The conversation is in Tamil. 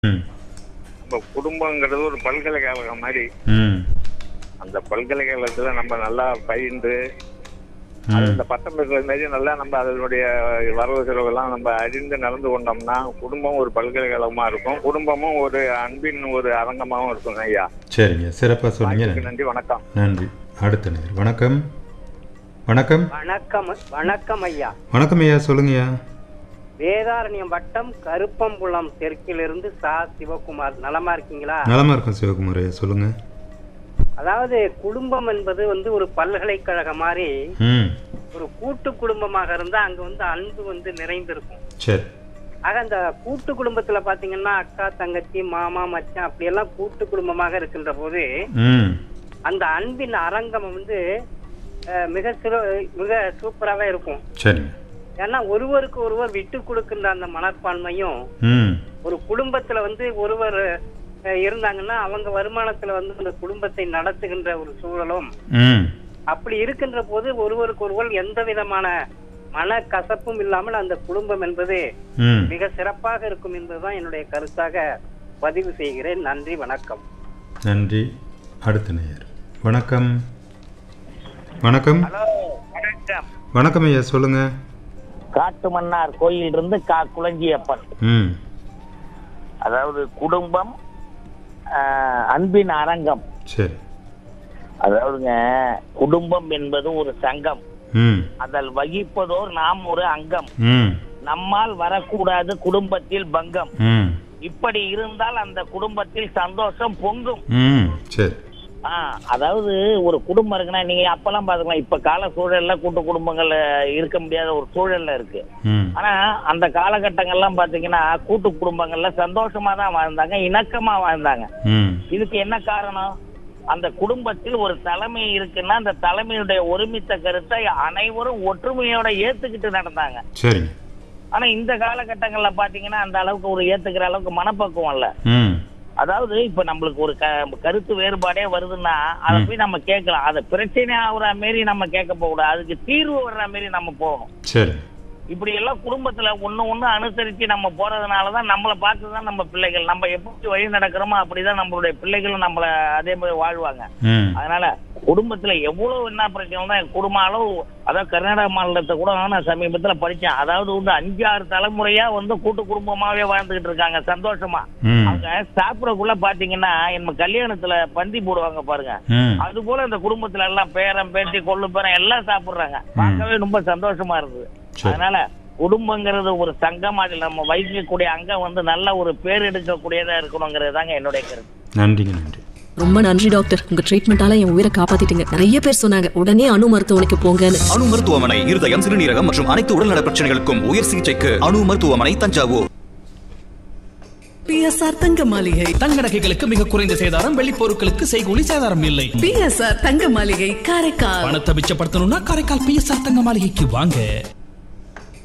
ம் நம்ம குடும்பங்கிறது ஒரு பல்கலைக்கழகம் மாதிரி ம் அந்த பல்கலைக்கழகத்துல நம்ம நல்லா பயின்று ம் அந்த பட்டம் பெற்ற மாதிரி நல்லா நம்ம அதனுடைய வரவு செலவுகள்லாம் நம்ம அறிந்து நடந்து கொண்டோம்னா குடும்பம் ஒரு பல்கலைக்கழகமா இருக்கும் குடும்பமும் ஒரு அன்பின் ஒரு அரங்கமாகவும் இருக்கும் ஐயா சரிங்க சிறப்பாக சொன்னீங்க வாய்ப்புக்கு நன்றி வணக்கம் நன்றி அடுத்த நேர் வணக்கம் வணக்கம் வணக்கம் வணக்கம் ஐயா வணக்கம் ஐயா சொல்லுங்கய்யா வேதாரண்யம் வட்டம் கருப்பம்புலம் தெற்கிலிருந்து சா சிவகுமார் நலமா இருக்கீங்களா நலமா இருக்கும் சிவகுமார் ஐயா சொல்லுங்க அதாவது குடும்பம் என்பது வந்து ஒரு பல்கலைக்கழகம் மாதிரி ம் ஒரு கூட்டு குடும்பமாக இருந்தா அங்க வந்து அன்பு வந்து நிறைந்திருக்கும் சரி ஆக அந்த கூட்டு குடும்பத்துல பாத்தீங்கன்னா அக்கா தங்கச்சி மாமா மச்சான் அப்படியெல்லாம் கூட்டு குடும்பமாக இருக்கின்ற போது ம் அந்த அன்பின் அரங்கம் வந்து அஹ், மிக சிறு மிக சூப்பராகவே இருக்கும் சரிங்க ஏன்னா ஒருவருக்கு ஒருவர் விட்டு கொடுக்கின்ற அந்த மனப்பான்மையும் ம் ஒரு குடும்பத்துல வந்து ஒருவர் அஹ், இருந்தாங்கன்னா அவங்க வருமானத்துல வந்து அந்த குடும்பத்தை நடத்துகின்ற ஒரு சூழலும் ம் அப்படி இருக்கின்ற போது ஒருவருக்கு ஒருவர் எந்த விதமான மன கசப்பும் இல்லாமல் அந்த குடும்பம் என்பது ம் மிக சிறப்பாக இருக்கும் என்பதுதான் என்னுடைய கருத்தாக பதிவு செய்கிறேன் நன்றி வணக்கம் நன்றி அடுத்த நேயர் வணக்கம் வணக்கம் ஹலோ வணக்கம் வணக்கம் ஐயா சொல்லுங்க காட்டு மன்னார் கோயில் இருந்து கா குளஞ்சியப்பன் ம் அதாவது குடும்பம் ஆஹ், அன்பின் அரங்கம் சரி அதாவதுங்க குடும்பம் என்பது ஒரு சங்கம் ம் அதில் வகிப்பதோர் நாம் ஒரு அங்கம் ம் நம்மால் வரக்கூடாது குடும்பத்தில் பங்கம் ம் இப்படி இருந்தால் அந்த குடும்பத்தில் சந்தோஷம் பொங்கும் ம் சரி ஆ, அதாவது ஒரு குடும்பம் இருக்குன்னா நீங்க அப்பெல்லாம் பாத்துக்கலாம் இப்ப கால சூழல்ல கூட்டு குடும்பங்கள் இருக்க முடியாத ஒரு சூழல்ல இருக்கு ம் ஆனா அந்த காலகட்டங்கள்லாம் பாத்தீங்கன்னா கூட்டு குடும்பங்கள்ல சந்தோஷமா தான் வாழ்ந்தாங்க இணக்கமா வாழ்ந்தாங்க ம் இதுக்கு என்ன காரணம் அந்த குடும்பத்தில் ஒரு தலைமை இருக்குன்னா அந்த தலைமையுடைய ஒருமித்த கருத்தை அனைவரும் ஒற்றுமையோட ஏத்துக்கிட்டு நடந்தாங்க சரிங்க ஆனா இந்த காலகட்டங்கள்ல பாத்தீங்கன்னா அந்த அளவுக்கு ஒரு ஏத்துக்கிற அளவுக்கு மனப்பக்குவம் இல்ல ம் அதாவது இப்ப நம்மளுக்கு ஒரு க- கருத்து வேறுபாடே வருதுன்னா அதை போய் நம்ம கேட்கலாம் அதை பிரச்சனை ஆகுற மாரி நம்ம கேட்க போகக்கூடாது அதுக்கு தீர்வு வர்ற மாரி நம்ம போகணும் சரி இப்படி எல்லாம் குடும்பத்துல ஒண்ணு ஒண்ணு அனுசரிச்சு நம்ம போறதுனாலதான் நம்மளை பார்த்துதான் நம்ம பிள்ளைகள் நம்ம எப்படி வழி நடக்கிறோமோ அப்படிதான் நம்மளுடைய பிள்ளைகளும் நம்மள அதே மாதிரி வாழ்வாங்க ம் அதனால குடும்பத்துல எவ்வளவு என்ன பிரச்சனை தான் குடும்ப அளவு அதாவது கர்நாடக மாநிலத்தை கூட நான் சமீபத்துல படிச்சேன் அதாவது வந்து அஞ்சு ஆறு தலைமுறையா வந்து கூட்டு குடும்பமாவே வாழ்ந்துகிட்டு இருக்காங்க சந்தோஷமா ம் அவங்க சாப்பிடக்குள்ள பாத்தீங்கன்னா நம்ம கல்யாணத்துல பந்தி போடுவாங்க பாருங்க ம் அது போல இந்த குடும்பத்துல எல்லாம் பேரன் பேட்டி கொள்ளு பேரன் எல்லாம் சாப்பிடுறாங்க பார்க்கவே ரொம்ப சந்தோஷமா இருக்குது சரி. அதனால குடும்பங்கிறது ஒரு சங்கம் அதில் நம்ம வைக்கக்கூடிய அங்கம் வந்து நல்ல ஒரு பேர் எடுக்கக்கூடியதா இருக்கணுங்கிறது தாங்க என்னுடைய கருத்து நன்றிங்க நன்றி ரொம்ப நன்றி டாக்டர் உங்க ட்ரீட்மெண்டால என் உயிரை காப்பாத்திட்டீங்க நிறைய பேர் சொன்னாங்க உடனே அணு மருத்துவமனைக்கு போங்கன்னு அணு மருத்துவமனை இருதயம் சிறுநீரகம் மற்றும் அனைத்து உடல்நல பிரச்சனைகளுக்கும் உயர் சிகிச்சைக்கு அணு மருத்துவமனை தஞ்சாவூர் பிஎஸ்ஆர் தங்க மாளிகை தங்க நகைகளுக்கு மிக குறைந்த சேதாரம் வெள்ளி பொருட்களுக்கு செய்கூலி சேதாரம் இல்லை பிஎஸ்ஆர் தங்க மாளிகை காரைக்கால் பணத்தை மிச்சப்படுத்தணும்னா காரைக்கால் பிஎஸ்ஆர் தங்க மாளிகைக்கு வாங்க